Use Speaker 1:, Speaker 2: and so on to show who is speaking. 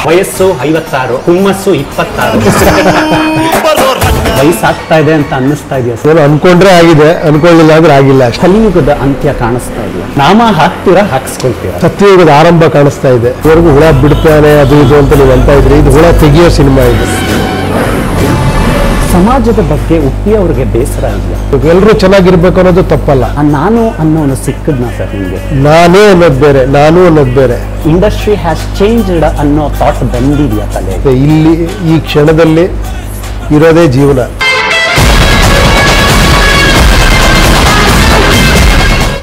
Speaker 1: ವಯಸ್ಸು ಐವತ್ತಾರು ಹುಮ್ಮಸ್ಸು ಇಪ್ಪತ್ತಾರು ವಯಸ್ಸಾಗ್ತಾ ಇದೆ ಅಂತ ಅನ್ನಿಸ್ತಾ ಇದೆಯಾ ಸರ್
Speaker 2: ಏನೋ ಅನ್ಕೊಂಡ್ರೆ ಆಗಿದೆ ಅನ್ಕೊಳ್ಳಿಲ್ಲ ಅಂದ್ರೆ ಆಗಿಲ್ಲ ಅಷ್ಟೇ
Speaker 1: ಕಲಿಯುಗದ ಅಂತ್ಯ ಕಾಣಿಸ್ತಾ ಇಲ್ಲ ನಾಮ ಹಾಕ್ತೀರಾ ಹಾಕ್ಸ್ಕೊಳ್ತೀರಾ
Speaker 2: ಸತ್ಯಯುಗದ ಆರಂಭ ಕಾಣಿಸ್ತಾ ಇದೆ ಇವರೆಗೂ ಹುಳ ಬಿಡ್ತಾನೆ ಅದು ಇದು ಅಂತ ನೀವು ಅಂತ ಇದ್ರಿ ಇದು ಹುಳ ತೆಗಿಯೋ ಸಿನಿಮಾ ಇದು
Speaker 1: ಸಮಾಜದ ಬಗ್ಗೆ ಉಪ್ಪಿ ಅವ್ರಿಗೆ ಬೇಸರ ಇದೆಯಾ
Speaker 2: ಎಲ್ಲರೂ ಚೆನ್ನಾಗಿರ್ಬೇಕು ಅನ್ನೋದು ತಪ್ಪಲ್ಲ
Speaker 1: ಆ ನಾನು ಅನ್ನೋನು ಸಿಕ್ಕದ್ನ ಸರ್ ನಿಮಗೆ
Speaker 2: ನಾನೇ ಅನ್ನೋದು ಬೇರೆ ನಾನು ಅನ್ನೋದು ಬೇರೆ
Speaker 1: ಇಂಡಸ್ಟ್ರಿ ಹ್ಯಾಸ್ ಚೇಂಜ್ಡ್ ಅನ್ನೋ ಥಾಟ್ ಬಂದಿದೆಯಾ ತಲೆ
Speaker 2: ಮತ್ತೆ ಇಲ್ಲಿ ಈ ಕ್ಷಣದಲ್ಲಿ ಇರೋದೇ ಜೀವನ